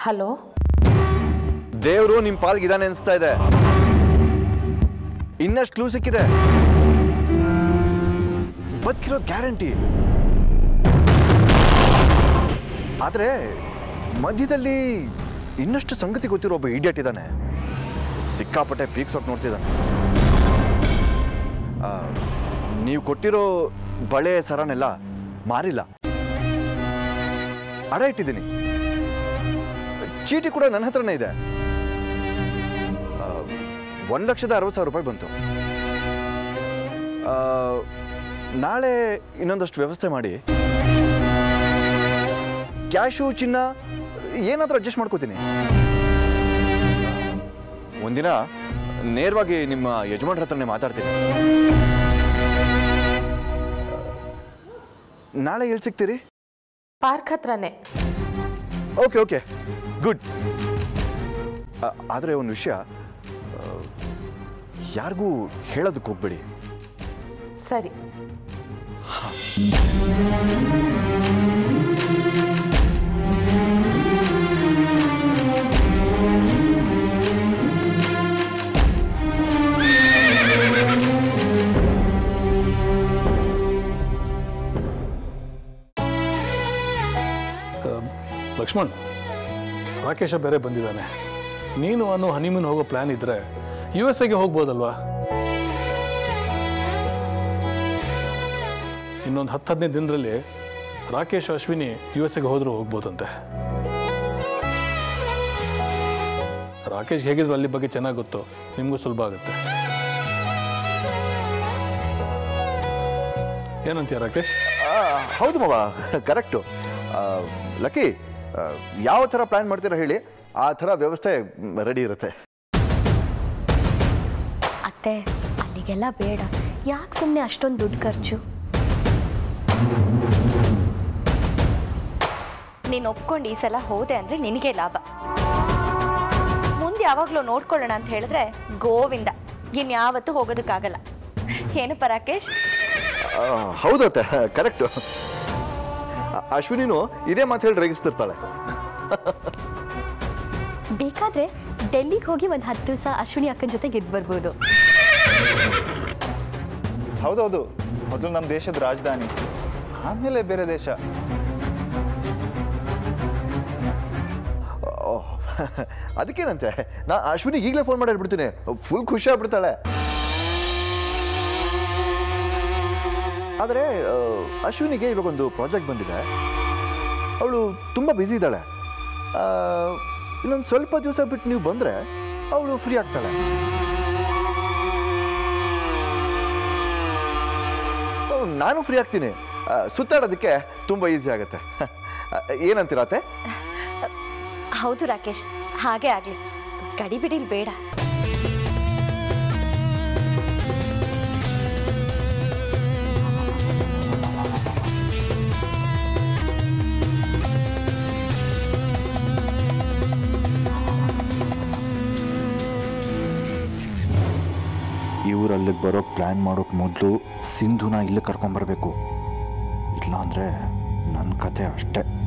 hello ದೇವರು ನಿಮ್ಮ ಪಾಲ್ಗೆ ಇದಾನೆ ಅನಿಸ್ತಾ ಇದೆ ಇನ್ನಷ್ಟು ಕ್ಲೂ ಸಿಕ್ಕಿದೆ ಬದುಕಿರೋದು ಗ್ಯಾರಂಟಿ ಆದರೆ ಮಧ್ಯದಲ್ಲಿ ಇನ್ನಷ್ಟು ಸಂಗತಿ ಗೊತ್ತಿರೋ ಒಬ್ಬ ಇಡಿಯಟ್ ಇದ್ದಾನೆ ಸಿಕ್ಕಾಪಟ್ಟೆ ಪೀಕ್ಸೋಟ್ ನೋಡ್ತಿದ್ದಾನೆ ಆ, ನೀವು ಕೊಟ್ಟಿರೋ ಬಳೆ ಸರನೆಲ್ಲ ಮಾರಿಲ್ಲ ಅಡ ಇಟ್ಟಿದ್ದೀನಿ ಚೀಟಿ ಕೂಡ ನನ್ನ ಹತ್ರನೇ ಇದೆ ಒಂದು ಲಕ್ಷದ ಅರವತ್ತು ಸಾವಿರ ರೂಪಾಯಿ ಬಂತು ಆ, ನಾಳೆ ಇನ್ನೊಂದಷ್ಟು ವ್ಯವಸ್ಥೆ ಮಾಡಿ ಕ್ಯಾಶು ಚಿನ್ನ ಏನಾದರೂ ಅಡ್ಜಸ್ಟ್ ಮಾಡ್ಕೋತೀನಿ ಒಂದಿನ ನೇರವಾಗಿ ನಿಮ್ಮ ಯಜಮಾನ್ರ ಹತ್ರನೇ ಮಾತಾಡ್ತೀನಿ ನಾಳೆ ಎಲ್ಲಿ ಸಿಗ್ತೀರಿ ಪಾರ್ಕ್ ಹತ್ರನೇ ಓಕೆ ಓಕೆ ಗುಡ್ ಆದರೆ ಒಂದು ವಿಷಯ ಯಾರಿಗೂ ಹೇಳೋದಕ್ಕೆ ಹೋಗ್ಬೇಡಿ ಸರಿ ಲಕ್ಷ್ಮಣ್ ರಾಕೇಶ ಬೇರೆ ಬಂದಿದ್ದಾನೆ ನೀನು ಅನ್ನು ಹನಿಮೂನ್ ಹೋಗೋ ಪ್ಲಾನ್ ಇದ್ರೆ ಯು ಎಸ್ ಎಗೆ ಹೋಗ್ಬೋದಲ್ವಾ ಇನ್ನೊಂದು ಹತ್ತು ಹದಿನೈದು ದಿನದಲ್ಲಿ ರಾಕೇಶ್ ಅಶ್ವಿನಿ ಯು ಎಸ್ ಎಗೆ ಹೋದ್ರೂ ಹೋಗ್ಬೋದಂತೆ ರಾಕೇಶ್ ಹೇಗಿದ್ರು ಅಲ್ಲಿ ಬಗ್ಗೆ ಚೆನ್ನಾಗಿ ಗೊತ್ತು ನಿಮಗೂ ಸುಲಭ ಆಗುತ್ತೆ ಏನಂತೀಯ ರಾಕೇಶ್ ಆ, ಹೌದು ಮಾವ ಕರೆಕ್ಟು ಲಕ್ಕಿ ಆ, ಯಾವ ಥರ ಪ್ಲ್ಯಾನ್ ಮಾಡ್ತೀರಾ ಹೇಳಿ ಆ ಥರ ವ್ಯವಸ್ಥೆ ರೆಡಿ ಇರುತ್ತೆ ಅತ್ತೆ ಅಲ್ಲಿಗೆಲ್ಲ ಬೇಡ ಯಾಕೆ ಸುಮ್ಮನೆ ಅಷ್ಟೊಂದು ದುಡ್ಡು ಖರ್ಚು ನೀನು ಒಪ್ಕೊಂಡು ಈ ಸಲ ಹೋದೆ ಅಂದರೆ ನಿನಗೆ ಲಾಭ ಮುಂದೆ ಯಾವಾಗಲೂ ನೋಡ್ಕೊಳ್ಳೋಣ ಅಂತ ಹೇಳಿದ್ರೆ ಗೋವಿಂದ ಇನ್ಯಾವತ್ತೂ ಹೋಗೋದಕ್ಕಾಗಲ್ಲ ಏನಪ್ಪ ರಾಕೇಶ್ ಆ, ಹೌದತ್ತೆ ಕರೆಕ್ಟು ಅಶ್ವಿನಿನು ಇದೇ ಮಾತು ಹೇಳಿ ರೇಗಿಸ್ತಿರ್ತಾಳೆ ಬೇಕಾದ್ರೆ ಡೆಲ್ಲಿಗೆ ಹೋಗಿ ಒಂದು ಹತ್ತು ದಿವಸ ಅಶ್ವಿನಿ ಅಕ್ಕನ ಜೊತೆಗೆ ಇದ್ದು ಬರ್ಬೋದು ಹೌದೌದು ಮೊದಲು ನಮ್ಮ ದೇಶದ ರಾಜಧಾನಿ ಆಮೇಲೆ ಬೇರೆ ದೇಶ ಓ, ಅದಕ್ಕೇನಂತೆ ನಾ ಅಶ್ವಿನಿಗೆ ಈಗಲೇ ಫೋನ್ ಮಾಡಿ ಹೇಳ್ಬಿಡ್ತೀನಿ ಫುಲ್ ಖುಷಿ ಆಗ್ಬಿಡ್ತಾಳೆ ಆದರೆ ಆ, ಅಶ್ವಿನಿಗೆ ಇವಾಗ ಒಂದು ಪ್ರಾಜೆಕ್ಟ್ ಬಂದಿದೆ ಅವಳು ತುಂಬ ಬ್ಯುಸಿ ಇದ್ದಾಳೆ ಆ, ಇನ್ನೊಂದು ಸ್ವಲ್ಪ ದಿವಸ ಬಿಟ್ಟು ನೀವು ಬಂದರೆ ಅವಳು ಫ್ರೀ ಆಗ್ತಾಳೆ ಓ, ನಾನು ಫ್ರೀ ಆಗ್ತೀನಿ ಆ, ಸುತ್ತಾಡೋದಕ್ಕೆ ತುಂಬ ಈಸಿ ಆಗುತ್ತೆ ಏನಂತೀರತ್ತೆ ಹೌದು ರಾಕೇಶ್ ಹಾಗೆ ಆಗಲಿ ಗಡಿಬಿಡಿಲ್ ಬೇಡ ಇವ್ರು ಅಲ್ಲಿಗೆ ಬರೋಕ್ಕೆ ಪ್ಲ್ಯಾನ್ ಮಾಡೋಕೆ ಮೊದಲು ಸಿಂಧುನ ಇಲ್ಲಿ ಕರ್ಕೊಂಬರ್ಬೇಕು ಇಲ್ಲ ಅಂದರೆ ನನ್ನ ಕತೆ ಅಷ್ಟೇ